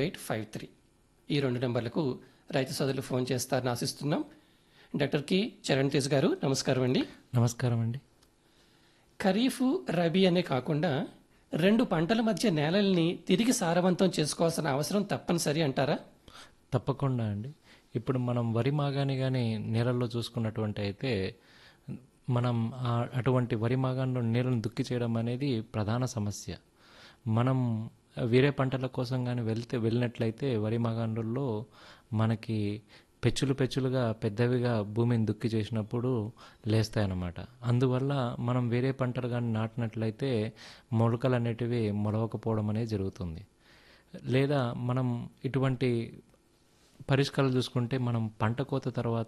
eight five three ఈ రెండు నెంబర్లకు రైతు సోదరులు ఫోన్ చేస్తారని ఆశిస్తున్నాం డాక్టర్ కి చరణ్ తేజ్ గారు నమస్కారం అండి నమస్కారం అండి ఖరీఫ్ రబీ అనే కాకుండా రెండు పంటల మధ్య నేలల్ని తిరిగి సారవంతం చేసుకోవాల్సిన అవసరం తప్పనిసరి అంటారా తప్పకుండా అండి ఇప్పుడు మనం వరి మాగాని కానీ నేలల్లో చూసుకున్నటువంటి అయితే మనం ఆ- అటువంటి వరి మాగాన్లో నీళ్ళను దుక్కి చేయడం అనేది ప్రధాన సమస్య మనం వేరే పంటల కోసం కానీ వెళ్తే వెళ్ళినట్లయితే వరి మాగాన్లలో మనకి పెచ్చులు పెచ్చులుగా పెద్దవిగా భూమిని దుక్కి చేసినప్పుడు లేస్తాయన్నమాట అందువల్ల మనం వేరే పంటలు కానీ నాటినట్లయితే మొలకలు అనేటివి మొలవకపోవడం అనేది జరుగుతుంది లేదా మనం ఇటువంటి పరిష్కారాలు చూసుకుంటే మనం పంట కోత తర్వాత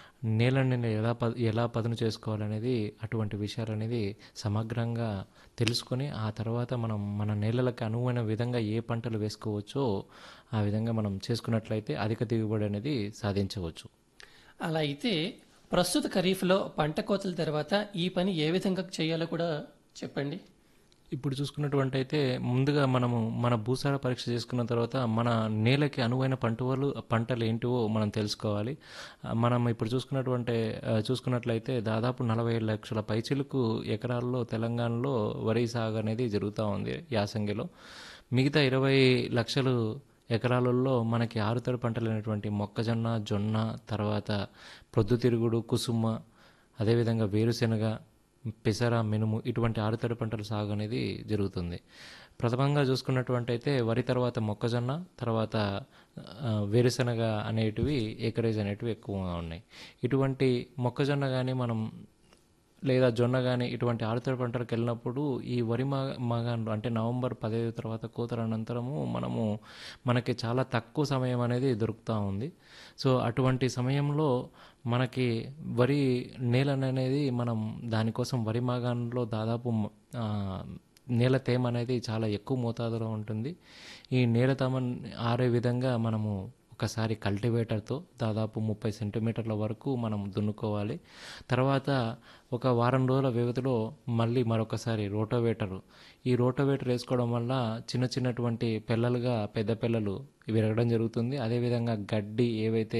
నేలని ఎలా ప ఎలా పదును చేసుకోవాలనేది అటువంటి విషయాలు అనేది సమగ్రంగా తెలుసుకొని ఆ తర్వాత మనం మన నేలలకు అనువైన విధంగా ఏ పంటలు వేసుకోవచ్చో ఆ విధంగా మనం చేసుకున్నట్లయితే అధిక దిగుబడి అనేది సాధించవచ్చు అలా అయితే ప్రస్తుత ఖరీఫ్లో పంట కోతల తర్వాత ఈ పని ఏ విధంగా చేయాలో కూడా చెప్పండి ఇప్పుడు చూసుకున్నటువంటి అయితే ముందుగా మనము మన భూసార పరీక్ష చేసుకున్న తర్వాత మన నేలకి అనువైన పంటలు పంటలు ఏంటివో మనం తెలుసుకోవాలి ఆ, మనం ఇప్పుడు చూసుకున్నటువంటి ఆ, చూసుకున్నట్లయితే దాదాపు నలభై ఏడు లక్షల పైచిలకు ఎకరాల్లో తెలంగాణలో వరి సాగు అనేది జరుగుతూ ఉంది యాసంగిలో మిగతా ఇరవై లక్షలు ఎకరాలలో మనకి ఆరుతడి పంటలు అయినటువంటి మొక్కజొన్న జొన్న తర్వాత ప్రొద్దుతిరుగుడు కుసుమ అదేవిధంగా వేరుశెనగ పెసర మినుము ఇటువంటి ఆరుతడి పంటల సాగు అనేది జరుగుతుంది ప్రథమంగా చూసుకున్నటువంటి అయితే వరి తర్వాత మొక్కజొన్న తర్వాత ఆ, వేరుశెనగ అనేటివి ఏకరేజ్ అనేటివి ఎక్కువగా ఉన్నాయి ఇటువంటి మొక్కజొన్న కానీ మనం లేదా జొన్న కానీ ఇటువంటి ఆరుతడి పంటలకు వెళ్ళినప్పుడు ఈ వరి మా మాగాన్లు అంటే నవంబర్ పదహైదు తర్వాత కోతల అనంతరము మనము మనకి చాలా తక్కువ సమయం అనేది దొరుకుతూ ఉంది సో అటువంటి సమయంలో మనకి వరి నేల అనేది మనం దానికోసం వరి మాగాన్లో దాదాపు ఆ, నేల తేమ అనేది చాలా ఎక్కువ మోతాదులో ఉంటుంది ఈ నేల తేమ ఆరే విధంగా మనము ఒకసారి కల్టివేటర్తో దాదాపు ముప్పై సెంటీమీటర్ల వరకు మనం దున్నుకోవాలి తర్వాత ఒక వారం రోజుల వ్యవధిలో మళ్ళీ మరొకసారి రోటోవేటరు ఈ రోటోవేటర్ వేసుకోవడం వల్ల చిన్న చిన్నటువంటి పిల్లలుగా పెద్ద పిల్లలు విరగడం జరుగుతుంది అదేవిధంగా గడ్డి ఏవైతే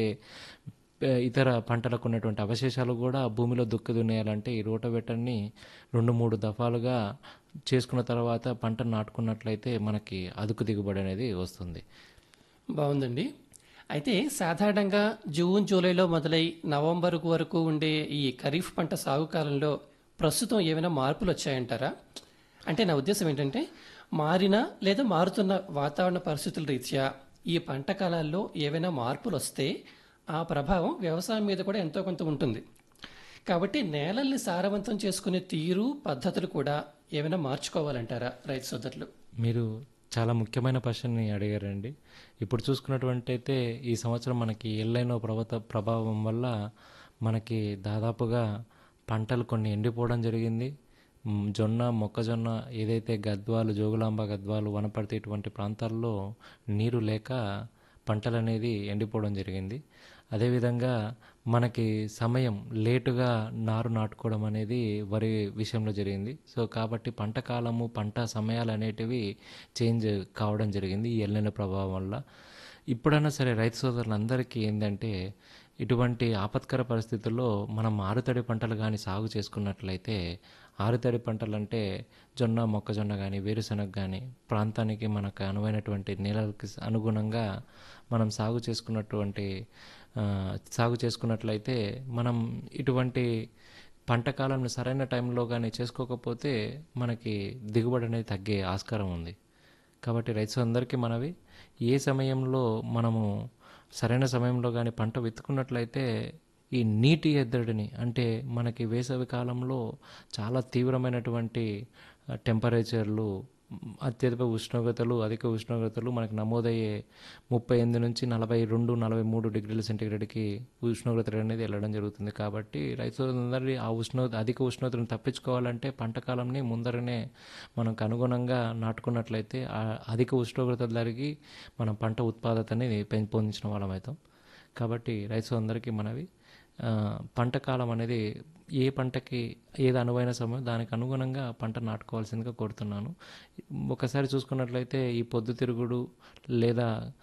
ప- ఇతర పంటలకు ఉన్నటువంటి అవశేషాలు కూడా భూమిలో దుక్కి దున్నేయాలంటే ఈ రోటోవేటర్ని రెండు మూడు దఫాలుగా చేసుకున్న తర్వాత పంట నాటుకున్నట్లయితే మనకి అదుపు దిగుబడి అనేది వస్తుంది బాగుందండి అయితే సాధారణంగా జూన్ జూలైలో మొదలై నవంబర్ వరకు ఉండే ఈ ఖరీఫ్ పంట సాగు కాలంలో ప్రస్తుతం ఏమైనా మార్పులు వచ్చాయంటారా అంటే నా ఉద్దేశం ఏంటంటే మారిన లేదా మారుతున్న వాతావరణ పరిస్థితుల రీత్యా ఈ పంట కాలాల్లో ఏవైనా మార్పులు వస్తే ఆ ప్రభావం వ్యవసాయం మీద కూడా ఎంతో కొంత ఉంటుంది కాబట్టి నేలల్ని సారవంతం చేసుకునే తీరు పద్ధతులు కూడా ఏమైనా మార్చుకోవాలంటారా రైతు సోదరులు మీరు చాలా ముఖ్యమైన ప్రశ్నని అడిగారండి ఇప్పుడు చూసుకున్నటువంటి అయితే ఈ సంవత్సరం మనకి ఎల్లైనో ప్రభత ప్రభావం వల్ల మనకి దాదాపుగా పంటలు కొన్ని ఎండిపోవడం జరిగింది మ్, జొన్న మొక్కజొన్న ఏదైతే గద్వాలు జోగులాంబ గద్వాలు వనపర్తి ఇటువంటి ప్రాంతాల్లో నీరు లేక పంటలు అనేది ఎండిపోవడం జరిగింది అదేవిధంగా మనకి సమయం లేటుగా నారు నాటుకోవడం అనేది వరి విషయంలో జరిగింది సో కాబట్టి పంట కాలము పంట సమయాలు అనేటివి చేంజ్ కావడం జరిగింది ఈ ఎల్లెన ప్రభావం వల్ల ఇప్పుడైనా సరే రైతు సోదరులందరికీ ఏంటంటే ఇటువంటి ఆపత్కర పరిస్థితుల్లో మనం ఆరుతడి పంటలు కానీ సాగు చేసుకున్నట్లయితే ఆరుతడి పంటలు అంటే జొన్న మొక్కజొన్న కానీ వేరుశనగ కానీ ప్రాంతానికి మనకు అనువైనటువంటి నేలకి అనుగుణంగా మనం సాగు చేసుకున్నటువంటి ఆ, సాగు చేసుకున్నట్లయితే మనం ఇటువంటి పంట కాలంలో సరైన టైంలో కానీ చేసుకోకపోతే మనకి దిగుబడి అనేది తగ్గే ఆస్కారం ఉంది కాబట్టి రైతు అందరికీ మనవి ఏ సమయంలో మనము సరైన సమయంలో కానీ పంట విత్తుకున్నట్లయితే ఈ నీటి ఎద్దడిని అంటే మనకి వేసవి కాలంలో చాలా తీవ్రమైనటువంటి ఆ, టెంపరేచర్లు మ్, అత్యధిక ఉష్ణోగ్రతలు అధిక ఉష్ణోగ్రతలు మనకు నమోదయ్యే ముప్పై ఎనిమిది నుంచి నలభై రెండు నలభై మూడు డిగ్రీల సెంటీగ్రేడ్కి ఉష్ణోగ్రత అనేది వెళ్ళడం జరుగుతుంది కాబట్టి రైతులందరి ఆ ఉష్ణో అధిక ఉష్ణోగ్రతను తప్పించుకోవాలంటే పంట కాలంని ముందరనే మనకు అనుగుణంగా నాటుకున్నట్లయితే ఆ అధిక ఉష్ణోగ్రత జరిగి మనం పంట ఉత్పాదతని పెంపొందించిన వాళ్ళం అవుతాం కాబట్టి రైతు అందరికీ మనవి ఆ, పంట కాలం అనేది ఏ పంటకి ఏది అనువైన సమయం దానికి అనుగుణంగా పంట నాటుకోవాల్సిందిగా కోరుతున్నాను ఒకసారి చూసుకున్నట్లయితే ఈ పొద్దుతిరుగుడు లేదా